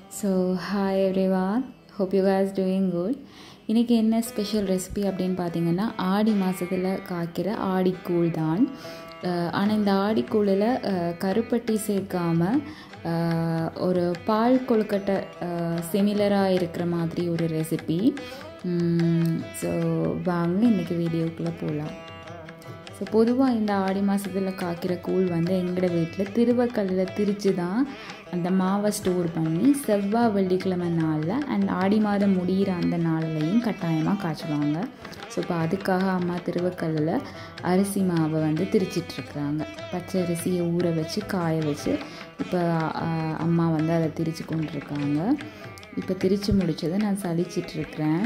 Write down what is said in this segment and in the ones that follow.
so hi everyone hope you guys doing good இன்றைக்கி என்ன special recipe அப்படின்னு பார்த்தீங்கன்னா ஆடி மாதத்தில் காய்க்கிற ஆடிக்கூழ் தான் ஆனால் இந்த ஆடிக்கூழில் கருப்பட்டி சேர்க்காம அஹ், ஒரு பால் கொழுக்கட்டை சிமிலராக இருக்கிற மாதிரி ஒரு ரெசிபி ஸோ வாங்க இன்றைக்கி வீடியோக்குள்ளே போகலாம் ஸோ பொதுவாக இந்த ஆடி மாதத்தில் காய்க்கிற கூழ் வந்து எங்களோட வீட்டில் திருவக்கல்லில் திரிச்சு தான் அந்த மாவை ஸ்டோர் பண்ணி செவ்வாய் வெள்ளிக்கிழமை நாளில் அண்ட் ஆடி மாதம் முடிகிற அந்த நாள்லையும் கட்டாயமாக காய்ச்சுவாங்க ஸோ இப்போ அதுக்காக அம்மா திருவக்கல்லில் அரிசி மாவை வந்து திரிச்சிட்ருக்குறாங்க பச்சை அரிசியை ஊற வச்சு காய வச்சு இப்போ ஆஹ், அம்மா வந்து அதை திரிச்சு கொண்டிருக்காங்க இப்போ திரிச்சு முடிச்சதை நான் சலிச்சிட்ருக்கிறேன்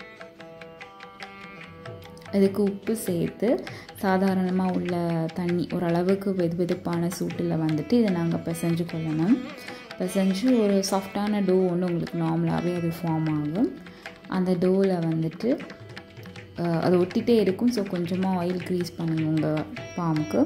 அதுக்கு உப்பு சேர்த்து சாதாரணமாக உள்ள தண்ணி ஓரளவுக்கு வெது வெதுப்பான சூட்டில் வந்துட்டு இதை நாங்கள் பிசைஞ்சு கொள்ளணும் பிசைஞ்சு ஒரு சாஃப்டான டோ ஒன்று உங்களுக்கு நார்மலாகவே அது ஃபார்ம் ஆகும் அந்த டோவில் வந்துட்டு அஹ், அது ஒட்டிகிட்டே இருக்கும் ஸோ கொஞ்சமாக ஆயில் க்ரீஸ் பண்ணுங்க உங்கள் பாம்புக்கு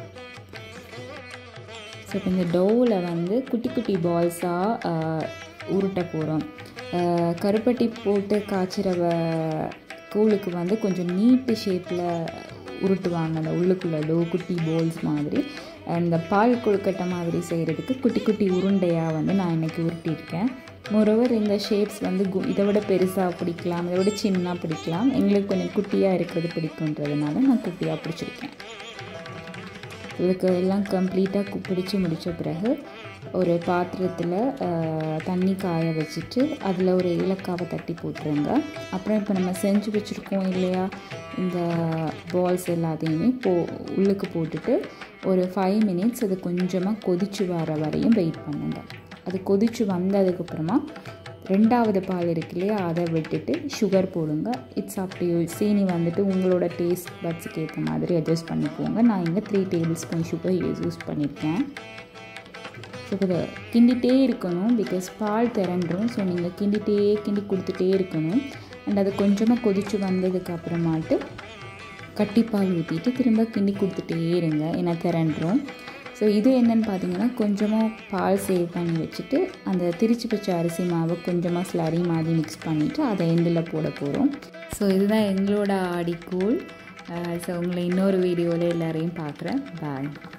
ஸோ இப்போ இந்த டோவில் வந்து குட்டி குட்டி பால்ஸாக உருட்ட போகிறோம் கருப்பட்டி போட்டு காய்ச்சிற கூழுக்கு வந்து கொஞ்சம் நீட்டு ஷேப்பில் உருட்டுவாங்க அந்த உள்ளுக்குள்ளே டோ குட்டி பால்ஸ் மாதிரி இந்த பால் கொழுக்கட்டை மாதிரி செய்கிறதுக்கு குட்டி குட்டி உருண்டையாக வந்து நான் இன்றைக்கி உருட்டியிருக்கேன் மோரோவர் இந்த ஷேப்ஸ் வந்து கு- இதை விட பெருசாக பிடிக்கலாம் இதை விட சின்னதாக பிடிக்கலாம் எங்களுக்கு கொஞ்சம் குட்டியாக இருக்கிறது பிடிக்குன்றதுனால நான் குட்டியாக பிடிச்சிருக்கேன் இதுக்கு எல்லாம் கம்ப்ளீட்டாக பிடிச்சி முடித்த பிறகு ஒரு பாத்திரத்தில் தண்ணி காய வச்சுட்டு அதில் ஒரு ஏலக்காவை தட்டி போட்டுருங்க அப்புறம் இப்போ நம்ம செஞ்சு வச்சுருக்கோம் இல்லையா இந்த பால்ஸ் எல்லாத்தையுமே போ உள்ளுக்கு போட்டுட்டு ஒரு ஃபைவ் மினிட்ஸ் அது கொஞ்சமாக கொதிச்சு வர வரையும் வெயிட் பண்ணுங்க அது கொதிச்சு வந்ததுக்கப்புறமா ரெண்டாவது பால் இருக்கு இல்லையா அதை விட்டுட்டு சுகர் போடுங்க இட்ஸ் அப் டு யூ சீனி வந்துட்டு உங்களோட டேஸ்ட் பட்ஸுக்கு ஏற்ற மாதிரி அட்ஜஸ்ட் பண்ணிக்கோங்க நான் இங்கே three tablespoon sugar use use பண்ணியிருக்கேன் ஸோ இதை கிண்டிகிட்டே இருக்கணும் பிகாஸ் பால் திரண்டுரும் ஸோ நீங்கள் கிண்டிகிட்டே கிண்டி கொடுத்துட்டே இருக்கணும் அண்ட் அது கொஞ்சமாக கொதிச்சு வந்ததுக்கு அப்புறமாட்டு கட்டிப்பால் ஊற்றிட்டு திரும்ப கிண்டி கொடுத்துட்டே இருங்க ஏன்னா திரண்டுரும் ஸோ இது என்னன்னு பார்த்தீங்கன்னா கொஞ்சமாக பால் சேவ் பண்ணி வச்சுட்டு அந்த திரிச்சு வச்ச அரிசி மாவை கொஞ்சமாக ஸ்லரி மாதிரி மிக்ஸ் பண்ணிவிட்டு அதை எண்டில் போட போகிறோம் ஸோ இதுதான் எங்களோட ஆடிக்கூழ் ஸோ உங்களை இன்னொரு வீடியோவில் எல்லாரையும் பார்க்குறேன் பாய்